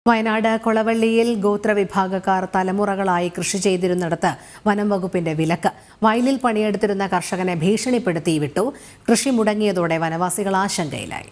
വയനാട് കൊളവള്ളിയിൽ ഗോത്രവിഭാഗക്കാർ തലമുറകളായി കൃഷി ചെയ്തിരുന്നിടത്ത് വനം വകുപ്പിന്റെ വിലക്ക് വയലിൽ പണിയെടുത്തിരുന്ന കർഷകനെ ഭീഷണിപ്പെടുത്തി വിട്ടു കൃഷി മുടങ്ങിയതോടെ വനവാസികൾ ആശങ്കയിലായി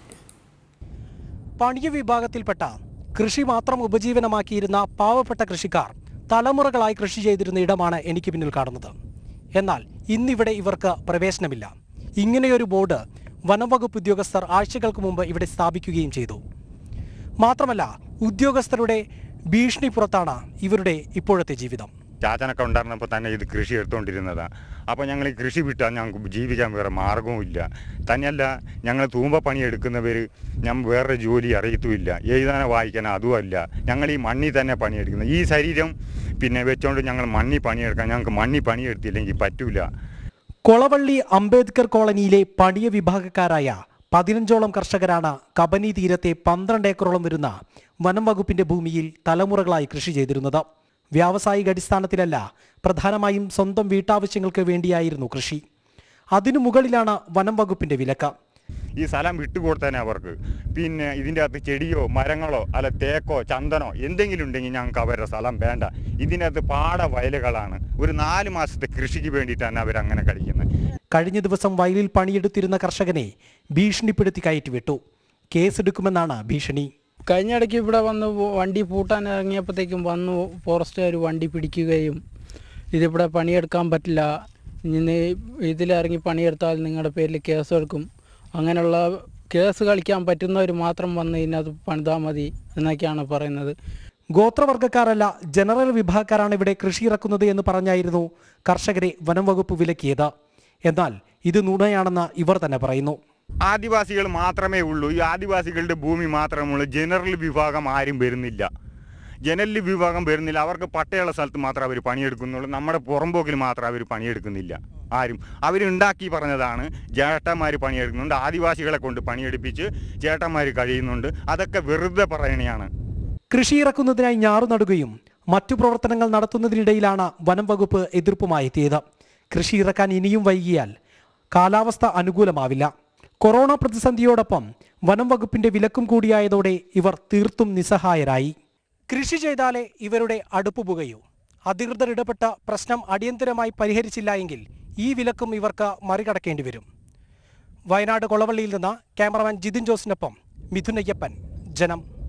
പണിയ വിഭാഗത്തിൽപ്പെട്ട കൃഷി മാത്രം ഉപജീവനമാക്കിയിരുന്ന പാവപ്പെട്ട കൃഷിക്കാർ തലമുറകളായി കൃഷി ചെയ്തിരുന്ന ഇടമാണ് എനിക്ക് പിന്നിൽ കാണുന്നത് എന്നാൽ ഇന്നിവിടെ ഇവർക്ക് പ്രവേശനമില്ല ഇങ്ങനെയൊരു ബോർഡ് വനംവകുപ്പ് ഉദ്യോഗസ്ഥർ ആഴ്ചകൾക്ക് മുമ്പ് ഇവിടെ സ്ഥാപിക്കുകയും ചെയ്തു മാത്രമല്ല ഉദ്യോഗസ്ഥരുടെ ഭീഷണി പുറത്താണ് ഇവരുടെ ഇപ്പോഴത്തെ ജീവിതം ചാച്ചനൊക്കെ ഉണ്ടായിരുന്നപ്പോൾ തന്നെ ഇത് കൃഷി എടുത്തുകൊണ്ടിരുന്നതാണ് അപ്പോൾ ഞങ്ങൾ ഈ കൃഷി വിട്ടാൽ ഞങ്ങൾക്ക് ജീവിക്കാൻ വേറെ മാർഗവും ഇല്ല തന്നെയല്ല ഞങ്ങൾ തൂമ്പ പണി എടുക്കുന്നവർ ഞാൻ വേറെ ജോലി അറിയത്തുമില്ല എഴുതാനോ വായിക്കാനോ അതുമല്ല ഞങ്ങൾ ഈ മണ്ണിൽ തന്നെ പണിയെടുക്കുന്നത് ഈ ശരീരം പിന്നെ വെച്ചുകൊണ്ട് ഞങ്ങൾ മണ്ണിൽ പണിയെടുക്കാൻ ഞങ്ങൾക്ക് മണ്ണിൽ പണിയെടുത്തില്ലെങ്കിൽ പറ്റൂല കൊളവള്ളി അംബേദ്കർ കോളനിയിലെ പണിയ വിഭാഗക്കാരായ പതിനഞ്ചോളം കർഷകരാണ് കബനി തീരത്തെ പന്ത്രണ്ട് ഏക്കറോളം വരുന്ന വനം വകുപ്പിന്റെ ഭൂമിയിൽ തലമുറകളായി കൃഷി ചെയ്തിരുന്നത് വ്യാവസായിക അടിസ്ഥാനത്തിലല്ല പ്രധാനമായും സ്വന്തം വീട്ടാവശ്യങ്ങൾക്ക് വേണ്ടിയായിരുന്നു കൃഷി അതിനു മുകളിലാണ് വനം വകുപ്പിന്റെ വിലക്ക് ഈ സ്ഥലം വിട്ടുകൊടുത്തേനെ അവർക്ക് പിന്നെ ഇതിൻ്റെ അകത്ത് ചെടിയോ മരങ്ങളോ അല്ല തേക്കോ ചന്ദനോ എന്തെങ്കിലും ഉണ്ടെങ്കിൽ ഞങ്ങൾക്ക് അവരുടെ സ്ഥലം വേണ്ട ഇതിൻ്റെ അകത്ത് പാട വയലുകളാണ് ഒരു നാല് മാസത്തെ കൃഷിക്ക് വേണ്ടിയിട്ടാണ് അവരങ്ങനെ കഴിക്കുന്നത് കഴിഞ്ഞ ദിവസം വയലിൽ പണിയെടുത്തിരുന്ന കർഷകനെ ഭീഷണിപ്പെടുത്തി കയറ്റിവിട്ടു കേസെടുക്കുമെന്നാണ് ഭീഷണി കഴിഞ്ഞ ഇടയ്ക്ക് ഇവിടെ വന്ന് വണ്ടി പൂട്ടാൻ ഇറങ്ങിയപ്പോഴത്തേക്കും വന്നു ഫോറസ്റ്റുകാർ വണ്ടി പിടിക്കുകയും ഇതിവിടെ പണിയെടുക്കാൻ പറ്റില്ല ഇനി ഇതിലിറങ്ങി പണിയെടുത്താൽ നിങ്ങളുടെ പേരിൽ കേസ് എടുക്കും അങ്ങനെയുള്ള കേസ് കളിക്കാൻ പറ്റുന്നവർ മാത്രം വന്ന് ഇതിനകത്ത് പണിതാൽ മതി എന്നൊക്കെയാണ് പറയുന്നത് ഗോത്രവർഗ്ഗക്കാരല്ല ജനറൽ വിഭാഗക്കാരാണ് ഇവിടെ കൃഷി ഇറക്കുന്നത് എന്ന് പറഞ്ഞായിരുന്നു കർഷകരെ വനം വകുപ്പ് വിലക്കിയത് എന്നാൽ ഇത് നുണയാണെന്ന് ഇവർ തന്നെ പറയുന്നു ആദിവാസികൾ മാത്രമേ ഉള്ളൂ ഈ ആദിവാസികളുടെ ഭൂമി മാത്രമേ ഉള്ളൂ ജനറൽ വിഭാഗം ആരും വരുന്നില്ല ജനറൽ വിഭാഗം വരുന്നില്ല അവർക്ക് പട്ടയുള്ള സ്ഥലത്ത് മാത്രമേ അവർ പണിയെടുക്കുന്നുള്ളൂ നമ്മുടെ പുറമ്പോക്കിൽ മാത്രം അവർ പണിയെടുക്കുന്നില്ല ആരും അവരുണ്ടാക്കി പറഞ്ഞതാണ് ചേട്ടന്മാർ പണിയെടുക്കുന്നുണ്ട് ആദിവാസികളെ കൊണ്ട് പണിയെടുപ്പിച്ച് ചേട്ടന്മാർ കഴിയുന്നുണ്ട് അതൊക്കെ വെറുതെ പറയണയാണ് കൃഷി ഇറക്കുന്നതിനായി ഞാറു നടുകയും മറ്റു പ്രവർത്തനങ്ങൾ നടത്തുന്നതിനിടയിലാണ് വനം വകുപ്പ് എതിർപ്പുമായി എത്തിയത് കൃഷി ഇറക്കാൻ ഇനിയും വൈകിയാൽ കാലാവസ്ഥ അനുകൂലമാവില്ല കൊറോണ പ്രതിസന്ധിയോടൊപ്പം വനം വകുപ്പിന്റെ വിലക്കും കൂടിയായതോടെ ഇവർ തീർത്തും നിസ്സഹായരായി കൃഷി ചെയ്താലേ ഇവരുടെ അടുപ്പ് പുകയൂ അധികൃതർ ഇടപെട്ട പ്രശ്നം അടിയന്തരമായി പരിഹരിച്ചില്ല എങ്കിൽ ഈ വിലക്കും ഇവർക്ക് മറികടക്കേണ്ടി വരും വയനാട് കൊളവള്ളിയിൽ നിന്ന് ക്യാമറമാൻ ജിതിൻ ജോസിനൊപ്പം മിഥുനയ്യപ്പൻ ജനം